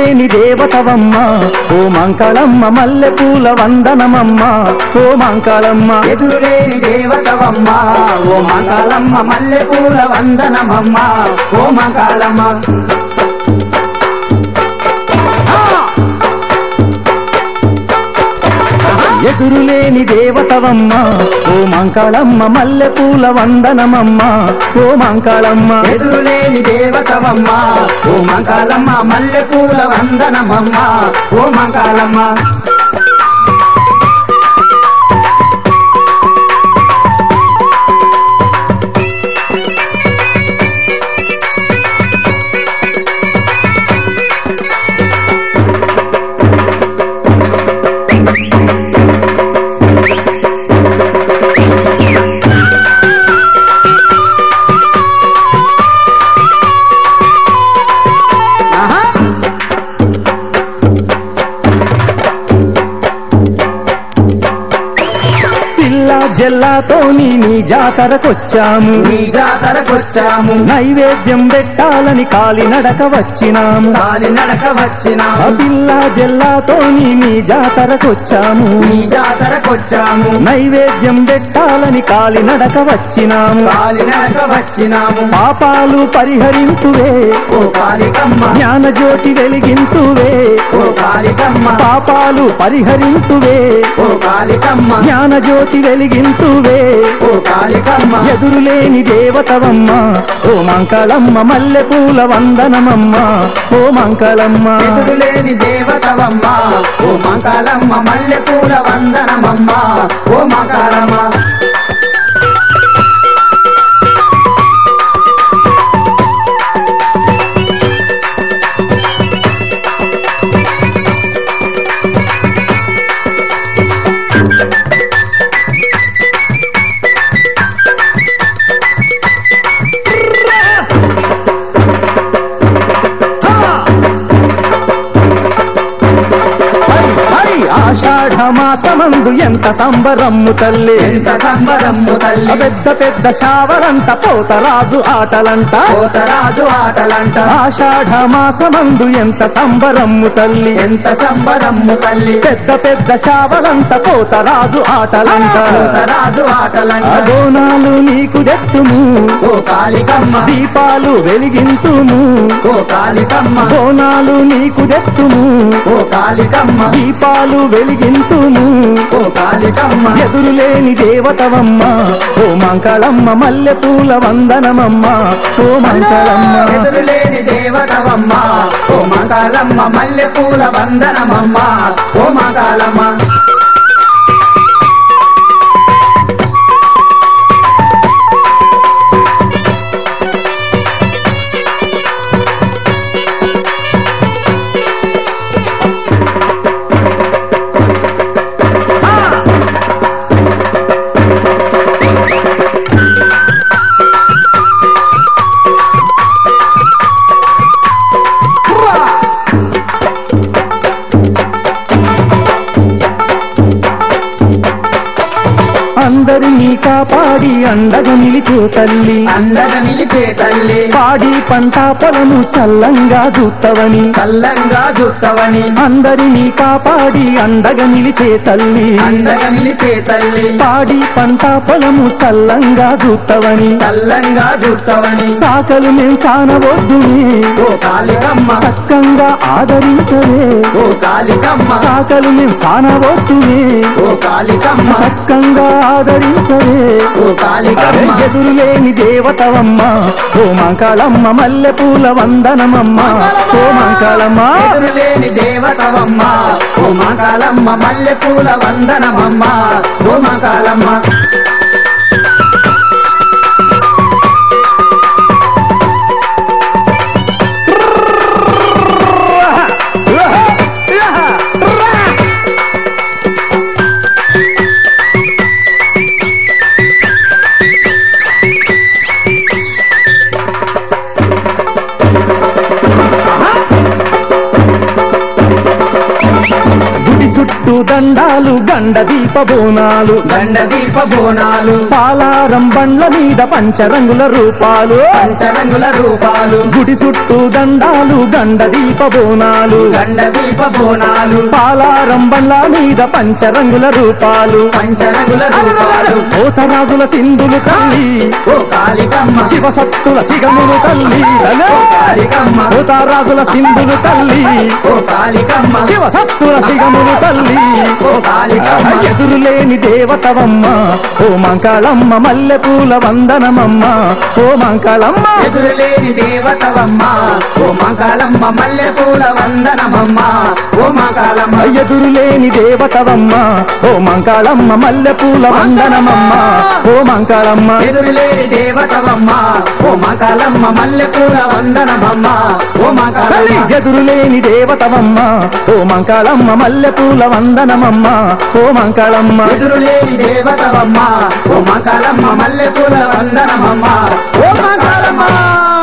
ఎదురులేని దేవతవమ్మ ఓ మంకళమ్మ మల్లె పూల వందనమమ్మ ఓ మంకళమ్మ ఎదురులేని దేవతవమ్మ ఓ మంగళమ్మ మల్లె పూల వందనమమ్మ ఓ మంగళమ్మ ఎదురులేని దేవతవమ్మ ఓ మంకళమ్మ మల్లె పూల వందనమమ్మ ఓ మంకళమ్మ ఎదురులేని దేవతవమ్మ ఓ మంగళమ్మ మల్లె పూల వందనమమ్మ ఓ మంగళమ్మ ఆహా పిల్ల జల్లాతోని నీ జాతరకొచ్చాము నీ జాతరకొచ్చాము నైవేద్యం పెట్టాలని కాలినడక వచ్చినాము కాలి నడక ఆ వచ్చినాము పిల్ల జల్లాతోని నీ జాతరకొచ్చాము నీ జాతరకొచ్చాము నైవేద్యం పెట్టాలని కాలినడక వచ్చినాము కాలి నడక వచ్చినాము పాపాలు పరిహరింతువే ఓ కాళికమ్మ జ్ఞానజ్యోతి వెలిగింతువే ఓ కాళికమ్మ పాపాలు పరిహరింతువే ఓ కాళికమ్మ జ్ఞానజ్యోతి వెలిగింతువే ఓ కాళికమ్మ ఎదురులేని దేవతవమ్మ ఓ మంకళమ్మ మల్లె పూల వందనమమ్మ ఓ మంకళమ్మ ఎదురులేని దేవతవమ్మ ఓ మంగళమ్మ మల్లె పూల వందనమమ్మ ఓ మంగళమ్మ సరి సరి ఆషాఢ మాసమందు ఎంత సంబరమ్ము తల్లి ఎంత సంబరమ్ము ఆ తల్లి పెద్ద పెద్ద శావరంత పోతరాజు ఆటలంట కోతరాజు ఆటలంట ఆషాఢ మాసమందు ఎంత సంబరమ్ము తల్లి ఎంత సంబరమ్ము తల్లి పెద్ద పెద్ద శావలంత పోతరాజు ఆటలంట కోతరాజు ఆ ఆటలంట గోనాలు నీకు దెత్తుము ఓ కాళికమ్మ దీపాలు వెలిగింతుము ఓ కాళికమ్మ బోనాలు నీకు దెత్తుము ఓ కాళికమ్మ దీపాలు వెలిగింతుము ఓ కాళికమ్మ ఎదురులేని దేవతవమ్మ ఓ మంకళమ్మ మల్లె పూల వందనమమ్మ ఓ మంకళమ్మ ఎదురులేని దేవతవమ్మ ఓ మంగళమ్మ మల్లె పూల వందనమమ్మ ఓ మంగళమ్మ అందరినీ కాపాడి అండగా నిలిచే తల్లి అండగా నిలిచే తల్లి పాడి పంట పొలము సల్లంగా చూత్తవని చల్లంగా చూత్తవని అందరినీ కాపాడి అండగా నిలిచే తల్లి అండగా నిలిచే తల్లి పాడి పంట పొలము సల్లంగా చూత్తవని చల్లంగా చూత్తవని సాకలు మేం సానవద్దునే ఓ కాళికమ్మ సక్కంగా ఆదరించవే ఓ కాళికమ్మ సాకలు మేం సానవద్దునే ఓ కాళికమ్మ సక్కంగా ఆదరించవే ఓ కాళికమ్మ ఎదురులేని దేవతవమ్మ ఓ మంకళమ్మ మల్లె పూల వందనమమ్మ ఓ మంకళమ్మ ఎదురులేని దేవతవమ్మ ఓ మంగళమ్మ మల్లె పూల వందనమమ్మ ఓ మంగళమ్మ గుడి గుడి చుట్టూ దండాలు గండ దీప బోనాలు గండ దీప బోనాలు పాలారం బండ్ల మీద పంచరంగుల రూపాలు పంచరంగుల రూపాలు గుడి చుట్టూ దండాలు గండ దీప బోనాలు గండ దీప బోనాలు పాలారం బండ్ల మీద పంచరంగుల రూపాలు పంచరంగుల రూపాలు పోతరాజుల సింధులు తల్లి ఓ కాళికమ్మ శివసత్తుల సిగములు తల్లి ఓ కాళికమ్మ పోతరాజుల సింధులు తల్లి ఓ కాళికమ్మ శివసత్తుల సిగములు తల్లి ఓ కాళికమ్మ ఎదురులేని దేవతవమ్మ ఓ మంకాళమ్మ మల్లెపూల వందనమమ్మ ఓ మంకాళమ్మ ఎదురులేని దేవతవమ్మ ఓ మంకాలమ్మ మల్లె పూల వందనమమ్మ ఓ మంకాలమ్మ ఎదురులేని దేవతవమ్మ ఓ మంకాళమ్మ మల్లెపూల వందనమమ్మ ఓ మంకాళమ్మ ఎదురులేని దేవతవమ్మ ఓ మంకాలమ్మ మల్లె పూల వందనమమ్మ ఓ తల్లి మంకాలమ్మ ఎదురులేని దేవతవమ్మ ఓ మంకాళమ్మ మల్లెపూల వందనమమ్మ ఓ మంకాళమ్మ ఎదురులేని దేవతవమ్మ ఓ మంకాలమ్మ మల్లె పూల వందనమమ్మ ఓ మంకాలమ్మ